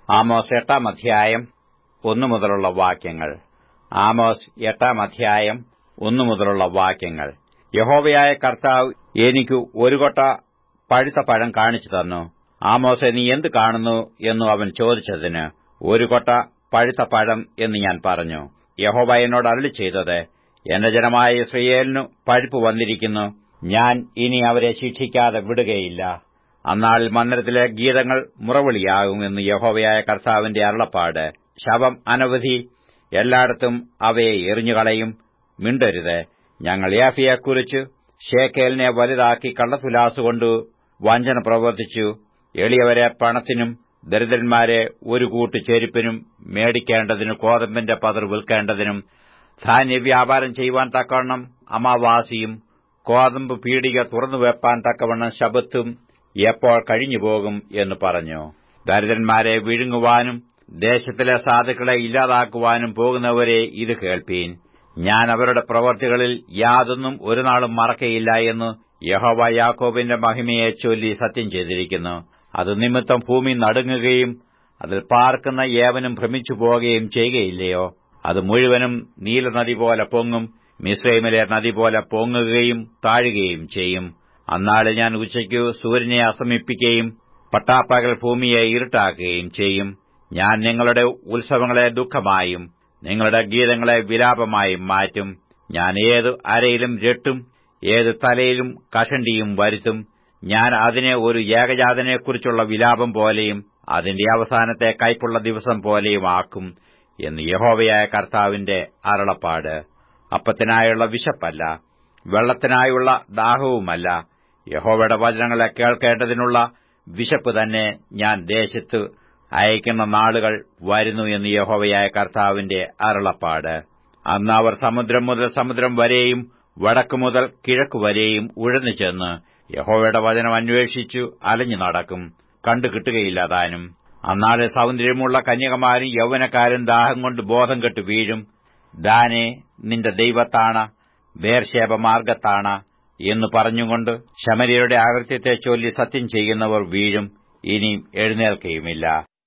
Amos എട്ടാം അധ്യായം ഒന്നു മുതലുള്ള വാക്യങ്ങൾ ആമോസ് എട്ടാം അധ്യായം ഒന്നു മുതലുള്ള വാക്യങ്ങൾ യഹോവയായ കർത്താവ് എനിക്ക് ഒരു കൊട്ട പഴുത്ത പഴം കാണിച്ചു തന്നു ആമോസെ നീ എന്ത് കാണുന്നു എന്നു അവൻ ചോദിച്ചതിന് ഒരു കൊട്ട പഴുത്ത പഴം എന്ന് ഞാൻ പറഞ്ഞു യഹോവ എന്നോട് അരളി ചെയ്തത് എന്റെ ജനമായ ഇസ്രയേലിനു പഴുപ്പ് വന്നിരിക്കുന്നു ഞാൻ ഇനി അവരെ ശിക്ഷിക്കാതെ വിടുകയില്ല അന്നാളിൽ മന്ദിരത്തിലെ ഗീതങ്ങൾ മുറവിളിയാകും എന്ന് യഹോവയായ കർത്താവിന്റെ അരുളപ്പാട് ശവം അനവധി എല്ലായിടത്തും അവയെ എറിഞ്ഞുകളയും മിണ്ടരുത് ഞങ്ങൾ യാഫിയെക്കുറിച്ച് ഷേക്കേലിനെ വലുതാക്കി കള്ളത്തുലാസുകൊണ്ട് വഞ്ചന പ്രവർത്തിച്ചു എളിയവരെ പണത്തിനും ദരിദ്രന്മാരെ ഒരു കൂട്ടു ചെരുപ്പിനും മേടിക്കേണ്ടതിന് കോതമ്പിന്റെ പതിർ വിൽക്കേണ്ടതിനും ധാന്യ വ്യാപാരം ചെയ്യുവാൻ തക്കവണ്ണം അമാവാസിയും കോതമ്പ് പീടിക തുറന്നു വെപ്പാൻ തക്കവണ്ണം ശബത്തും എപ്പോൾ കഴിഞ്ഞുപോകും എന്ന് പറഞ്ഞു ദരിദ്രന്മാരെ വിഴുങ്ങുവാനും ദേശത്തിലെ സാധുക്കളെ ഇല്ലാതാക്കുവാനും പോകുന്നവരെ ഇത് കേൾപ്പീൻ ഞാൻ അവരുടെ പ്രവർത്തികളിൽ യാതൊന്നും ഒരു നാളും മറക്കയില്ല എന്ന് യഹോവ യാക്കോബിന്റെ മഹിമയെ ചൊല്ലി സത്യം ചെയ്തിരിക്കുന്നു അത് നിമിത്തം ഭൂമി നടുങ്ങുകയും അതിൽ പാർക്കുന്ന ഏവനും ഭ്രമിച്ചു പോകുകയും ചെയ്യുകയില്ലയോ അത് മുഴുവനും നീലനദി പോലെ പൊങ്ങും മിശ്രൈമിലെ നദി പോലെ പൊങ്ങുകയും താഴുകയും ചെയ്യും അന്നാളിൽ ഞാൻ ഉച്ചയ്ക്കു സൂര്യനെ അസ്തമിപ്പിക്കുകയും പട്ടാപ്പകൽ ഭൂമിയെ ഇരുട്ടാക്കുകയും ചെയ്യും ഞാൻ നിങ്ങളുടെ ഉത്സവങ്ങളെ ദുഃഖമായും നിങ്ങളുടെ ഗീതങ്ങളെ വിലാപമായും മാറ്റും ഞാൻ ഏത് അരയിലും രട്ടും ഏത് തലയിലും കഷണ്ടിയും വരുത്തും ഞാൻ അതിനെ ഒരു ഏകജാതനെക്കുറിച്ചുള്ള വിലാപം പോലെയും അതിന്റെ അവസാനത്തെ കൈപ്പുള്ള ദിവസം പോലെയും ആക്കും എന്ന് യഹോവയായ കർത്താവിന്റെ അരുളപ്പാട് അപ്പത്തിനായുള്ള വിശപ്പല്ല വെള്ളത്തിനായുള്ള ദാഹവുമല്ല യഹോവയുടെ വചനങ്ങളെ കേൾക്കേണ്ടതിനുള്ള വിശപ്പ് തന്നെ ഞാൻ ദേശത്ത് അയക്കുന്ന നാളുകൾ വരുന്നു എന്ന് യഹോവയായ കർത്താവിന്റെ അരുളപ്പാട് അന്ന് അവർ സമുദ്രം മുതൽ സമുദ്രം വരെയും വടക്കു മുതൽ കിഴക്ക് വരെയും ഉഴന്നു ചെന്ന് യഹോവയുടെ വചനം അന്വേഷിച്ചു അലഞ്ഞു നടക്കും കണ്ടു കിട്ടുകയില്ല താനും അന്നാളെ സൗന്ദര്യമുള്ള കന്യകമാരും യൗവനക്കാരും ദാഹം കൊണ്ട് ബോധം കെട്ട് വീഴും ദാനെ നിന്റെ ദൈവത്താണ് ബേർഷേപ മാർഗത്താണ് എന്ന് പറഞ്ഞുകൊണ്ട് ശമരിയുടെ അകൃത്യത്തെ ചൊല്ലി സത്യം ചെയ്യുന്നവർ വീഴും ഇനി എഴുന്നേൽക്കുകയുമില്ല